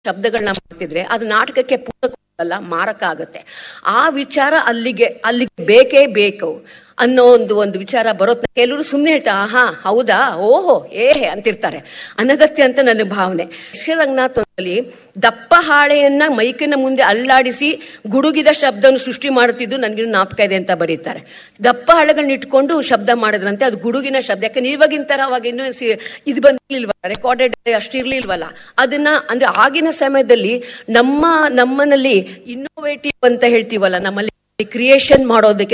ಶಬ್ದಗಳನ್ನ ಮಾಡ್ತಿದ್ರೆ ಅದು ನಾಟಕಕ್ಕೆ ಪೂರಕ ಅಲ್ಲ ಮಾರಕ ಆಗುತ್ತೆ ಆ ವಿಚಾರ ಅಲ್ಲಿಗೆ ಅಲ್ಲಿಗೆ ಬೇಕೇ ಬೇಕು ಅನ್ನೋ ಒಂದು ಒಂದು ವಿಚಾರ ಬರೋತ್ ಕೆಲವರು ಸುಮ್ಮನೆ ಹೇಳ್ತಾ ಆಹಾ ಹೌದಾ ಓಹೋ ಏಹೆ ಅಂತಿರ್ತಾರೆ ಅನಗತ್ಯ ಅಂತ ನನ್ನ ಭಾವನೆ ಶ್ರೀರಂಗನಾಥಲ್ಲಿ ದಪ್ಪ ಹಾಳೆಯನ್ನ ಮೈಕಿನ ಮುಂದೆ ಅಲ್ಲಾಡಿಸಿ ಗುಡುಗಿದ ಶಬ್ದವನ್ನು ಸೃಷ್ಟಿ ಮಾಡುತ್ತಿದ್ದು ನನಗೆ ಜ್ಞಾಪಕ ಇದೆ ಅಂತ ಬರೀತಾರೆ ದಪ್ಪ ಹಾಳೆಗಳನ್ನ ಇಟ್ಕೊಂಡು ಶಬ್ದ ಮಾಡಿದ್ರಂತೆ ಅದು ಗುಡುಗಿನ ಶಬ್ದ ಯಾಕಂದ್ರೆ ಇವಾಗಿನ ತರ ಅವಾಗ ಇನ್ನೂ ಸಿ- ಇದು ಬಂದಿಲ್ವ ರೆಕಾರ್ಡೆಡ್ ಅಷ್ಟಿರ್ಲಿಲ್ವಲ್ಲ ಅದನ್ನ ಅಂದ್ರೆ ಆಗಿನ ಸಮಯದಲ್ಲಿ ನಮ್ಮ ನಮ್ಮನಲ್ಲಿ ಇನ್ನೋವೇಟಿವ್ ಅಂತ ಹೇಳ್ತೀವಲ್ಲ ನಮ್ಮಲ್ಲಿ ಕ್ರಿಯೇಷನ್ ಮಾಡೋದಕ್ಕೆ